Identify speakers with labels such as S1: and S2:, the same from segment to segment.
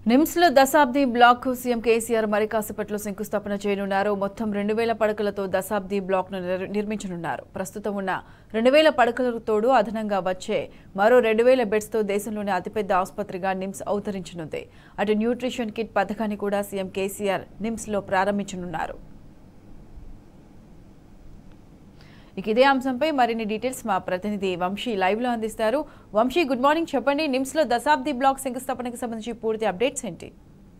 S1: నిమ్స్లో దశాబ్ది black CM KCR మరి కాసేపట్లో శంకుస్థాపన చేయనున్నారు మొత్తం రెండు వేల పడకలతో దశాబ్ది బ్లాక్ను నిర్- నిర్మించనున్నారు ప్రస్తుతం ఉన్న రెండు వేల పడకలకు తోడు అదనంగా వచ్చే మరో రెండు వేల బెడ్స్తో దేశంలోనే అతిపెద్ద ఆసుపత్రిగా నిమ్స్ అవతరించనుంది అటు న్యూట్రిషన్ కిట్ పథకాన్ని కూడా సీఎం కేసీఆర్ నిమ్స్లో ప్రారంభించనున్నారు ఇక ఇదే అంశంపై మరిన్ని డీటెయిల్స్ మా ప్రతినిధి వంశీ లైవ్ లో అందిస్తారు వంశీ గుడ్ మార్నింగ్ చెప్పండి నిమ్స్ లో దశాబ్ది బ్లాక్ శంకుస్థాపనకి సంబంధించి పూర్తి అప్డేట్స్ ఏంటి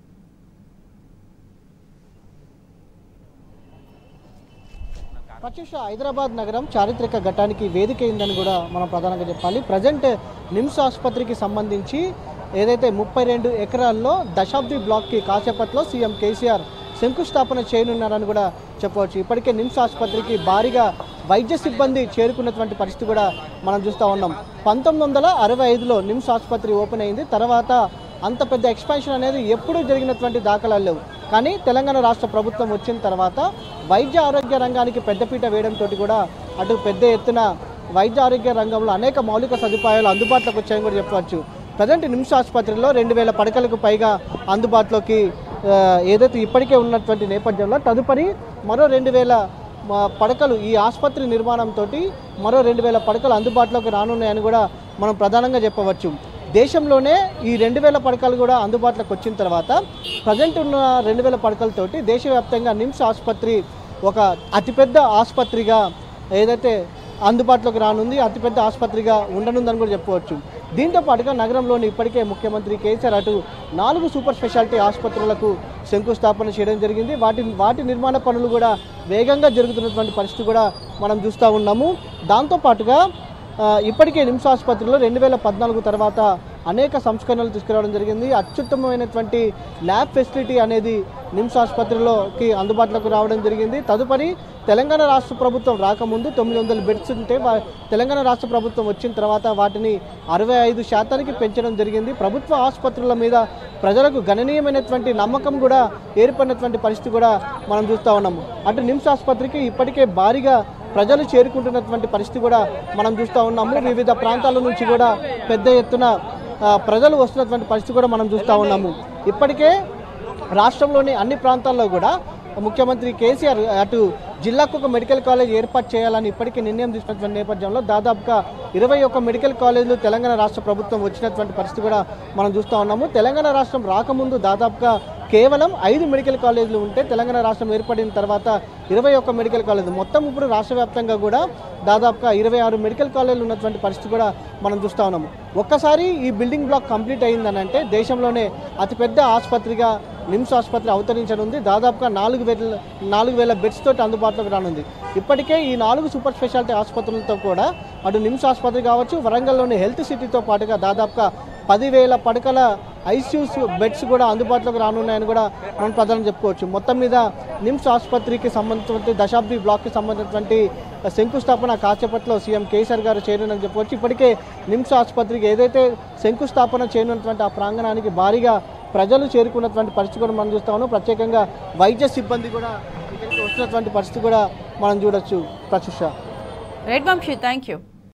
S2: ప్రత్యూష హైదరాబాద్ నగరం చారిత్రక ఘట్టానికి వేదిక అయిందని కూడా మనం ప్రధానంగా చెప్పాలి ప్రజెంట్ నిమ్స్ ఆసుపత్రికి సంబంధించి ఏదైతే ముప్పై రెండు ఎకరాల్లో దశాబ్ది బ్లాక్కి కాసేపట్లో సీఎం కేసీఆర్ శంకుస్థాపన చేయనున్నారని కూడా చెప్పవచ్చు ఇప్పటికే నిమ్స్ ఆసుపత్రికి భారీగా వైద్య సిబ్బంది చేరుకున్నటువంటి పరిస్థితి కూడా మనం చూస్తూ ఉన్నాం పంతొమ్మిది వందల అరవై ఐదులో నిమ్స్ ఆసుపత్రి ఓపెన్ అయింది తర్వాత అంత పెద్ద ఎక్స్పాన్షన్ అనేది ఎప్పుడూ జరిగినటువంటి దాఖలాలు లేవు కానీ తెలంగాణ రాష్ట్ర ప్రభుత్వం వచ్చిన తర్వాత వైద్య ఆరోగ్య రంగానికి పెద్దపీట వేయడంతో కూడా అటు పెద్ద ఎత్తున వైద్య ఆరోగ్య రంగంలో అనేక మౌలిక సదుపాయాలు అందుబాటులోకి వచ్చాయని కూడా చెప్పవచ్చు ప్రజెంట్ నిమ్స్ ఆసుపత్రిలో రెండు వేల పడకలకు పైగా అందుబాటులోకి ఆ, ఏదైతే ఇప్పటికే ఉన్నటువంటి నేపథ్యంలో తదుపరి మరో రెండు వేల మా పడకలు ఈ ఆసుపత్రి నిర్మాణంతో మరో రెండు వేల పడకలు అందుబాటులోకి రానున్నాయని కూడా మనం ప్రధానంగా చెప్పవచ్చు దేశంలోనే ఈ రెండు వేల పడకలు కూడా అందుబాటులోకి వచ్చిన తర్వాత ప్రజెంట్ ఉన్న రెండు వేల పడకలతోటి దేశవ్యాప్తంగా నిమ్స్ ఆసుపత్రి ఒక అతిపెద్ద ఆసుపత్రిగా ఏదైతే అందుబాటులోకి రానుంది అతిపెద్ద ఆసుపత్రిగా ఉండనుందని కూడా చెప్పవచ్చు దీంతో పాటుగా నగరంలోని ఇప్పటికే ముఖ్యమంత్రి కేసీఆర్ అటు నాలుగు సూపర్ స్పెషాలిటీ ఆసుపత్రులకు శంకుస్థాపన చేయడం జరిగింది వాటి వాటి నిర్మాణ పనులు కూడా వేగంగా జరుగుతున్నటువంటి పరిస్థితి కూడా మనం చూస్తూ ఉన్నాము దాంతో పాటుగా ఆ, ఇప్పటికే నిమ్స్ ఆసుపత్రిలో రెండు వేల పద్నాలుగు తర్వాత అనేక సంస్కరణలు తీసుకురావడం జరిగింది అత్యుత్తమమైనటువంటి ల్యాబ్ ఫెసిలిటీ అనేది నిమ్స్ ఆసుపత్రిలోకి అందుబాటులోకి రావడం జరిగింది తదుపరి తెలంగాణ రాష్ట్ర ప్రభుత్వం రాకముందు తొమ్మిది వందల బెడ్స్ ఉంటే వా- తెలంగాణ రాష్ట్ర ప్రభుత్వం వచ్చిన తర్వాత వాటిని అరవై ఐదు శాతానికి పెంచడం జరిగింది ప్రభుత్వ ఆసుపత్రుల మీద ప్రజలకు గణనీయమైనటువంటి నమ్మకం కూడా ఏర్పడినటువంటి పరిస్థితి కూడా మనం చూస్తూ ఉన్నాము అటు నిమ్స్ ఆసుపత్రికి ఇప్పటికే భారీగా ప్రజలు చేరుకుంటున్నటువంటి పరిస్థితి కూడా మనం చూస్తూ ఉన్నాము వివిధ ప్రాంతాల నుంచి కూడా పెద్ద ఎత్తున ఆ, ప్రజలు వస్తున్నటువంటి పరిస్థితి కూడా మనం చూస్తూ ఉన్నాము ఇప్పటికే రాష్ట్రంలోని అన్ని ప్రాంతాల్లో కూడా ముఖ్యమంత్రి కేసీఆర్ అటు జిల్లాకు ఒక మెడికల్ కాలేజ్ ఏర్పాటు చేయాలని ఇప్పటికే నిర్ణయం తీసుకున్నటువంటి నేపథ్యంలో దాదాపుగా ఇరవై ఒక్క మెడికల్ కాలేజీలు తెలంగాణ రాష్ట్ర ప్రభుత్వం వచ్చినటువంటి పరిస్థితి కూడా మనం చూస్తూ ఉన్నాము తెలంగాణ రాష్ట్రం రాకముందు దాదాపుగా కేవలం ఐదు మెడికల్ కాలేజీలు ఉంటే తెలంగాణ రాష్ట్రం ఏర్పడిన తర్వాత ఇరవై ఒక్క మెడికల్ కాలేజీలు మొత్తం ఇప్పుడు రాష్ట్ర వ్యాప్తంగా కూడా దాదాపుగా ఇరవై ఆరు మెడికల్ కాలేజీలు ఉన్నటువంటి పరిస్థితి కూడా మనం చూస్తూ ఉన్నాము ఒక్కసారి ఈ బిల్డింగ్ బ్లాక్ కంప్లీట్ అయిందని అంటే దేశంలోనే అతిపెద్ద ఆసుపత్రిగా నిమ్స్ ఆసుపత్రి అవతరించనుంది దాదాపుగా నాలుగు వేల నాలుగు వేల బెడ్స్ తోటి అందుబాటులోకి రానుంది ఇప్పటికే ఈ నాలుగు సూపర్ స్పెషాలిటీ ఆసుపత్రులతో కూడా అటు నిమ్స్ ఆసుపత్రి కావచ్చు వరంగల్లోని హెల్త్ సిటీతో పాటుగా దాదాపుగా పదివేల పడకల ఐసీయూస్ బెడ్స్ కూడా అందుబాటులోకి రానున్నాయని కూడా మనం ప్రధానం చెప్పుకోవచ్చు మొత్తం మీద నిమ్స్ ఆసుపత్రికి సంబంధించినటువంటి దశాబ్ది బ్లాక్కి సంబంధించినటువంటి శంకుస్థాపన కాచేపట్లో సీఎం కేసీఆర్ గారు చేయనుందని చెప్పవచ్చు ఇప్పటికే నిమ్స్ ఆసుపత్రికి ఏదైతే శంకుస్థాపన చేయనున్నటువంటి ఆ ప్రాంగణానికి భారీగా ప్రజలు చేరుకున్నటువంటి పరిస్థితి కూడా మనం చూస్తా ఉన్నాం ప్రత్యేకంగా వైద్య సిబ్బంది కూడా ఇక్కడికి వస్తున్నటువంటి పరిస్థితి కూడా మనం చూడొచ్చు Pratyusha
S1: right Vamshi thank you